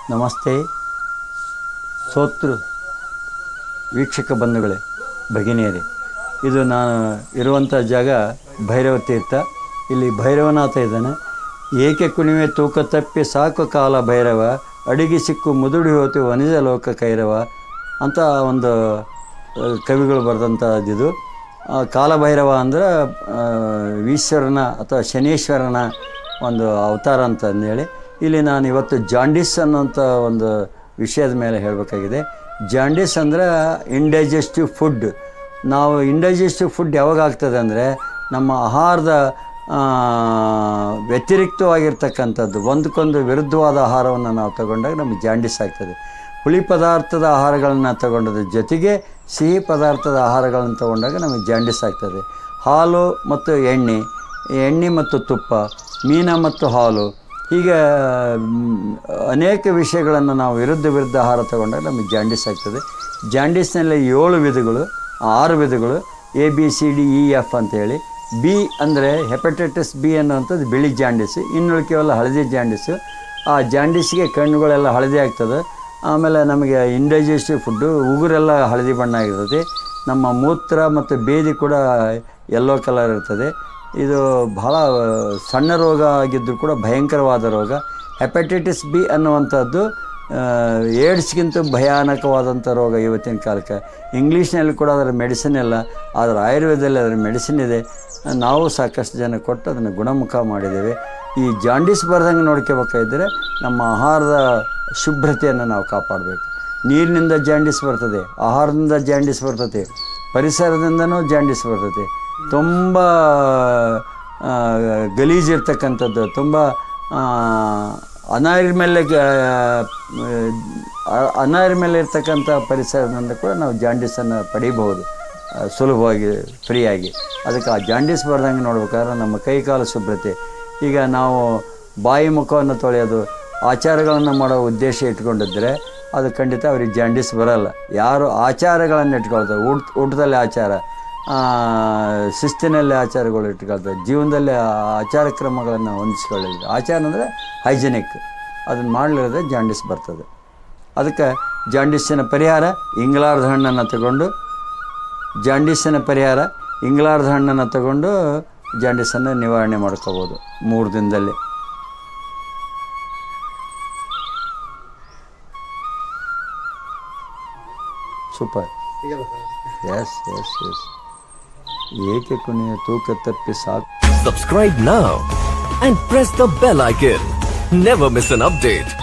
ನಮಸ್ತೆ ಸೋತೃ ವೀಕ್ಷಕ ಬಂಧುಗಳೇ ಭಗಿನಿಯರೇ ಇದು ನಾನು ಇರುವಂಥ ಜಾಗ ಭೈರವ ತೀರ್ಥ ಇಲ್ಲಿ ಭೈರವನಾಥ ಇದ್ದಾನೆ ಏಕೆ ಕುಣಿವೆ ತೂಕ ತಪ್ಪಿ ಸಾಕು ಕಾಲ ಭೈರವ ಅಡಿಗೆ ಸಿಕ್ಕು ಮುದುಡಿ ಹೋತು ವನಿಜ ಲೋಕ ಕೈರವ ಅಂತ ಒಂದು ಆ, ಕವಿಗಳು ಬರೆದಂಥದ್ದಿದು ಆ, ಕಾಲಭೈರವ ಅಂದ್ರೆ ಆ, ಈಶ್ವರನ ಅಥವಾ ಶನೀಶ್ವರನ ಒಂದು ಅವತಾರ ಅಂತ ಅಂದೇಳಿ ಇಲ್ಲಿ ನಾನು ಇವತ್ತು ಜಾಂಡಿಸ್ ಅನ್ನೋಂಥ ಒಂದು ವಿಷಯದ ಮೇಲೆ ಹೇಳಬೇಕಾಗಿದೆ ಜಾಂಡಿಸ್ ಅಂದರೆ ಇಂಡೈಜೆಸ್ಟಿವ್ ಫುಡ್ ನಾವು ಇಂಡೈಜೆಸ್ಟಿವ್ ಫುಡ್ ಯಾವಾಗ ಆಗ್ತದೆ ಅಂದರೆ ನಮ್ಮ ಆಹಾರದ ಆ, ವ್ಯತಿರಿಕ್ತವಾಗಿರ್ತಕ್ಕಂಥದ್ದು ಒಂದಕ್ಕೊಂದು ವಿರುದ್ಧವಾದ ಆಹಾರವನ್ನು ನಾವು ತಗೊಂಡಾಗ ನಮಗೆ ಜಾಂಡಿಸ್ ಆಗ್ತದೆ ಹುಳಿ ಪದಾರ್ಥದ ಆಹಾರಗಳನ್ನು ತಗೊಂಡದ್ರ ಜೊತೆಗೆ ಸಿಹಿ ಪದಾರ್ಥದ ಆಹಾರಗಳನ್ನು ತಗೊಂಡಾಗ ನಮಗೆ ಜಾಂಡಿಸ್ ಆಗ್ತದೆ ಹಾಲು ಮತ್ತು ಎಣ್ಣೆ ಎಣ್ಣೆ ಮತ್ತು ತುಪ್ಪ ಮೀನ ಮತ್ತು ಹಾಲು ಹೀಗೆ ಮ್, ಅನೇಕ ವಿಷಯಗಳನ್ನು ನಾವು ವಿರುದ್ಧ ವಿರುದ್ಧ ಆಹಾರ ತಗೊಂಡಾಗ ನಮಗೆ ಜಾಂಡಿಸ್ ಆಗ್ತದೆ ಜಾಂಡಿಸ್ನಲ್ಲಿ ಏಳು ವಿಧಗಳು ಆರು ವಿಧಗಳು A B C D E F ಅಂತೇಳಿ ಬಿ ಅಂದರೆ ಹೆಪಟೈಟಿಸ್ ಬಿ ಅನ್ನುವಂಥದ್ದು ಬಿಳಿ ಜಾಂಡಿಸ್ ಇನ್ನುಳಿಕೆವೆಲ್ಲ ಹಳದಿ ಜಾಂಡಿಸು ಆ ಜಾಂಡಿಸ್ಗೆ ಕಣ್ಣುಗಳೆಲ್ಲ ಹಳದಿ ಆಗ್ತದೆ ಆಮೇಲೆ ನಮಗೆ ಇಂಡೈಜೆಸ್ಟಿವ್ ಫುಡ್ಡು ಉಗುರೆಲ್ಲ ಹಳದಿ ಬಣ್ಣ ಆಗಿರ್ತದೆ ನಮ್ಮ ಮೂತ್ರ ಮತ್ತು ಬೇದಿ ಕೂಡ ಯೆಲ್ಲೋ ಕಲರ್ ಇರ್ತದೆ ಇದು ಬಹಳ ಸಣ್ಣ ರೋಗ ಆಗಿದ್ದರೂ ಕೂಡ ಭಯಂಕರವಾದ ರೋಗ ಹೆಪಟೈಟಿಸ್ ಬಿ ಅನ್ನುವಂಥದ್ದು ಆ, ಏಡ್ಸ್ಗಿಂತ ಭಯಾನಕವಾದಂಥ ರೋಗ ಇವತ್ತಿನ ಕಾಲಕ್ಕೆ ಇಂಗ್ಲೀಷ್ನಲ್ಲಿ ಕೂಡ ಅದರ ಮೆಡಿಸಿನ್ ಇಲ್ಲ ಆದರೆ ಆಯುರ್ವೇದದಲ್ಲಿ ಅದರ ಮೆಡಿಸಿನ್ ಇದೆ ನಾವು ಸಾಕಷ್ಟು ಜನ ಕೊಟ್ಟು ಅದನ್ನು ಗುಣಮುಖ ಮಾಡಿದ್ದೇವೆ ಈ ಜಾಂಡೀಸ್ ಬರ್ದಂಗೆ ನೋಡ್ಕೋಬೇಕಾದ್ರೆ ನಮ್ಮ ಆಹಾರದ ಶುಭ್ರತೆಯನ್ನು ನಾವು ಕಾಪಾಡಬೇಕು ನೀರಿನಿಂದ ಜಾಂಡೀಸ್ ಬರ್ತದೆ ಆಹಾರದಿಂದ ಜಾಂಡೀಸ್ ಬರ್ತದೆ ಪರಿಸರದಿಂದನೂ ಜಾಂಡೀಸ್ ಬರ್ತದೆ ತುಂಬ ಆ, ಗಲೀಜಿರ್ತಕ್ಕಂಥದ್ದು ತುಂಬ ಆ, ಅನಾರ್ಮೇಲೆ ಅನಾರ್ಮೇಲೆ ಇರ್ತಕ್ಕಂಥ ಪರಿಸರದಿಂದ ಕೂಡ ನಾವು ಜಾಂಡೀಸನ್ನು ಪಡೀಬಹುದು ಆ, ಸುಲಭವಾಗಿ ಫ್ರೀಯಾಗಿ ಅದಕ್ಕೆ ಆ ಜಾಂಡೀಸ್ ಬರ್ದಂಗೆ ನೋಡ್ಬೇಕಾದ್ರೆ ನಮ್ಮ ಕೈಕಾಲು ಶುಭ್ರತೆ ಈಗ ನಾವು ಬಾಯಿ ಮುಖವನ್ನು ತೊಳೆಯೋದು ಆಚಾರಗಳನ್ನು ಮಾಡೋ ಉದ್ದೇಶ ಇಟ್ಕೊಂಡಿದ್ದರೆ ಅದು ಖಂಡಿತ ಅವ್ರಿಗೆ ಜಾಂಡೀಸ್ ಬರಲ್ಲ ಯಾರು ಆಚಾರಗಳನ್ನು ಇಟ್ಕೊಳ್ತಾರೆ ಊಟ ಊಟದಲ್ಲಿ ಆಚಾರ ಆ, ಶಿಸ್ತಿನಲ್ಲಿ ಆಚಾರಗಳು ಇಟ್ಕೊಳ್ತಾರೆ ಜೀವನದಲ್ಲಿ ಆ ಆಚಾರ ಕ್ರಮಗಳನ್ನು ಹೊಂದಿಸ್ಕೊಳ್ಳಿಲ್ಲ ಆಚಾರ ಅಂದರೆ ಹೈಜಿನಿಕ್ ಅದನ್ನು ಮಾಡಲಿಲ್ಲದೆ ಜಾಂಡೀಸ್ ಬರ್ತದೆ ಅದಕ್ಕೆ ಜಾಂಡೀಸಿನ ಪರಿಹಾರ ಇಂಗ್ಲಾರ್ದ ಹಣ್ಣನ್ನು ತಗೊಂಡು ಜಾಂಡೀಸಿನ ಪರಿಹಾರ ಇಂಗ್ಲಾರ್ದ ಹಣ್ಣನ್ನು ತಗೊಂಡು ಜಾಂಡೀಸನ್ನು ನಿವಾರಣೆ ಮಾಡ್ಕೋಬೋದು ಮೂರು ದಿನದಲ್ಲಿ ಸೂಪರ್ ಎಸ್ ಎಸ್ ಎಸ್ ಏಕೆ ಕುಣಿಯ ತೂಕ ತಪ್ಪಿ ಸಾಕು Subscribe now and press the bell icon. Never miss an update.